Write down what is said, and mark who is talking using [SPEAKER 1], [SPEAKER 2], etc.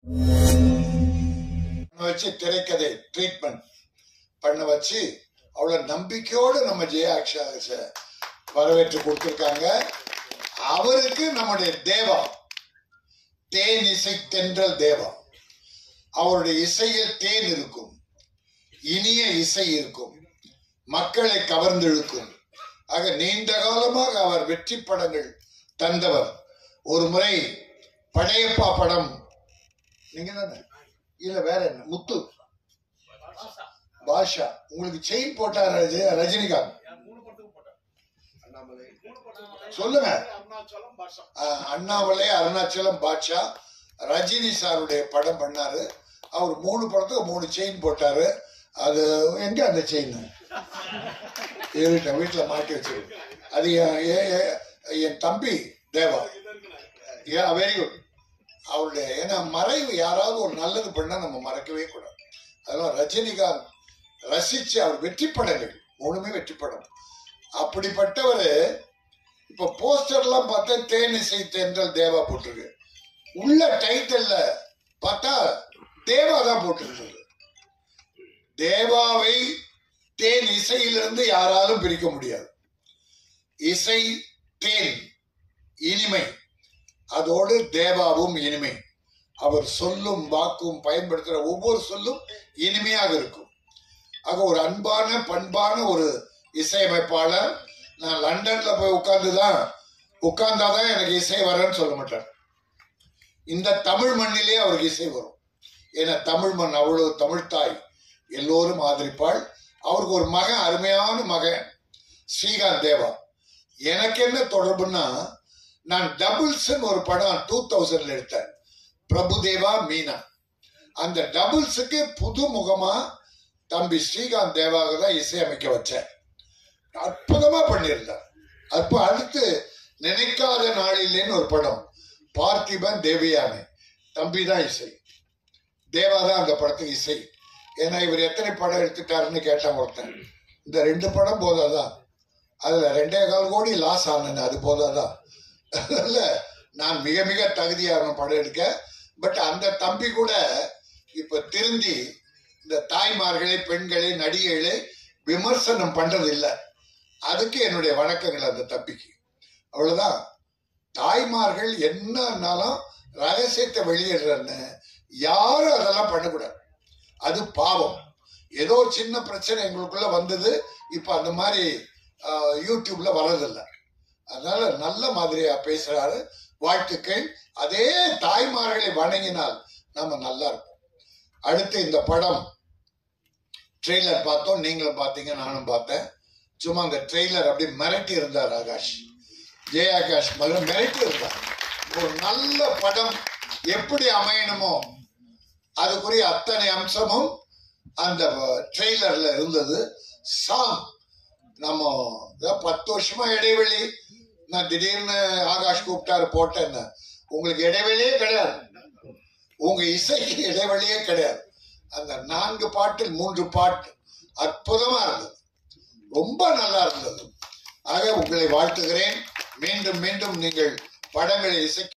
[SPEAKER 1] வச்சு திரைக்கதை ட்ரீட்மெண்ட் பண்ண வச்சு அவ்வளவு நம்பிக்கையோடு நம்ம ஜெயா அக்ஷா வரவேற்று கொடுத்திருக்காங்க அவருக்கு நம்முடைய தேவா தேன் இசை தென்றல் தேவா அவருடைய இசையில் தேன் இருக்கும் இனிய இசை இருக்கும் மக்களை கவர்ந்திழுக்கும் ஆக நீண்ட காலமாக அவர் வெற்றி படங்கள் தந்தவர் ஒரு முறை படையப்பா படம் நீங்க தானே இல்ல வேற என்ன முத்து பாஷா உங்களுக்கு செயின் போட்டார் ரஜ- ரஜினிகாந்த் சொல்லுங்க ஆஹ், அண்ணாமலை அருணாச்சலம் பாட்ஷா ரஜினி சாருடைய படம் பண்ணாரு அவர் மூணு படத்துக்கு மூணு செயின் போட்டாரு அது எங்க அந்த செயின் இருக்கட்டும் வீட்டுல மாட்டி வச்சிருக்கு அது என் எ- எ- என் தம்பி தேவா வெரி குட் அவருடைய ஏன்னா மறைவு யாராவது ஒரு நல்லது பண்ணா நம்ம மறக்கவே கூடாது அதெல்லாம் ரஜினிகாந்த் ரசிச்சு அவர் வெற்றி படங்கள் மூணுமே வெற்றி படம் அப்படிப்பட்டவர் இப்ப போஸ்டர்லாம் பார்த்தா தேனிசை தென்றல் தேவா போட்டிருக்கு உள்ள டைட்டில்ல பார்த்தா தேவா தான் போட்டிருந்தது தேவாவை தேன் இசையிலிருந்து யாராலும் பிரிக்க முடியாது இசை தேன் இனிமை அதோடு தேவாவும் இனிமை அவர் சொல்லும் வாக்கும் பயன்படுத்துகிற ஒவ்வொரு சொல்லும் இனிமையாக இருக்கும் ஆக ஒரு அன்பான பண்பான ஒரு இசையமைப்பாளர் நான் லண்டன்ல போய் உட்கார்ந்துதான் உட்கார்ந்தாதான் எனக்கு இசை வரேன்னு சொல்ல மாட்டேன் இந்த தமிழ் மண்ணிலே அவருக்கு இசை வரும் ஏன்னா தமிழ் மண் அவ்வளவு தமிழ் தாய் எல்லோரும் ஆதரிப்பாள் அவருக்கு ஒரு மகன் அருமையான மகன் ஸ்ரீகாந்த் தேவா எனக்கு என்ன தொடர்புன்னா நான் டபுள்ஸ் ஒரு படம் டூ தௌசண்ட்ல எடுத்தேன் பிரபுதேவா மீனா அந்த டபுள்ஸுக்கு புது முகமா தம்பி ஸ்ரீகாந்த் தேவாக தான் இசையமைக்க வச்சேன் அற்புதமா பண்ணியிருந்தார் அப்ப அடுத்து நினைக்காத நாளிலேன்னு ஒரு படம் பார்த்திபன் தேவியானை தம்பி தான் இசை தேவா தான் அந்த படத்துக்கு இசை ஏன்னா இவர் எத்தனை படம் எடுத்துட்டாருன்னு கேட்டான் ஒருத்தன் இந்த ரெண்டு படம் போதாதான் அதுல ரெண்டே கால் கோடி லாஸ் ஆனேன் அது போதாதான் அதனால நான் மிக மிக தகுதியான படம் எடுக்க பட் அந்த தம்பி கூட இப்ப திருந்தி இந்த தாய்மார்களை பெண்களை நடிகைகளை விமர்சனம் பண்றது இல்லை அதுக்கு என்னுடைய வணக்கங்கள் அந்த தம்பிக்கு அவ்வளவுதான் தாய்மார்கள் என்னன்னாலும் ரகசியத்தை வெளியிடுறன்னு யாரும் அதெல்லாம் பண்ணக்கூடாது அது பாவம் ஏதோ சின்ன பிரச்சனை எங்களுக்குள்ள வந்தது இப்ப அந்த மாதிரி ஆஹ், யூடியூப்ல வர்றதில்லை அதனால நல்ல மாதிரியா பேசுறாரு வாழ்த்துக்கள் அதே தாய்மார்களை வணங்கினால் நாம நல்லா இருப்போம் அடுத்து இந்த படம் ட்ரெய்லர் பார்த்தோம் நீங்களும் பார்த்தீங்க நானும் பார்த்தேன் சும்மா அந்த ட்ரெய்லர் அப்படியே மிரட்டி இருந்தார் ஆகாஷ் ஜெயாகாஷ் மகன் மிரட்டி இருந்தார் ஒரு நல்ல படம் எப்படி அமையணுமோ அதுக்குரிய அத்தனை அம்சமும் அந்த ட்ரெய்லர்ல இருந்தது சாங் நம்ம இதான் பத்து வருஷமா இடைவெளி நான் திடீர்னு ஆகாஷ் கூப்பிட்டாரு போட்டேன்னு உங்களுக்கு இடைவெளியே கிடையாது உங்க இசைக்கு இடைவெளியே கிடையாது அந்த நான்கு பாட்டில் மூன்று பாட்டு அற்புதமா இருந்தது ரொம்ப நல்லா இருந்தது ஆக உங்களை வாழ்த்துகிறேன் மீண்டும் மீண்டும் நீங்கள் படங்களை இசை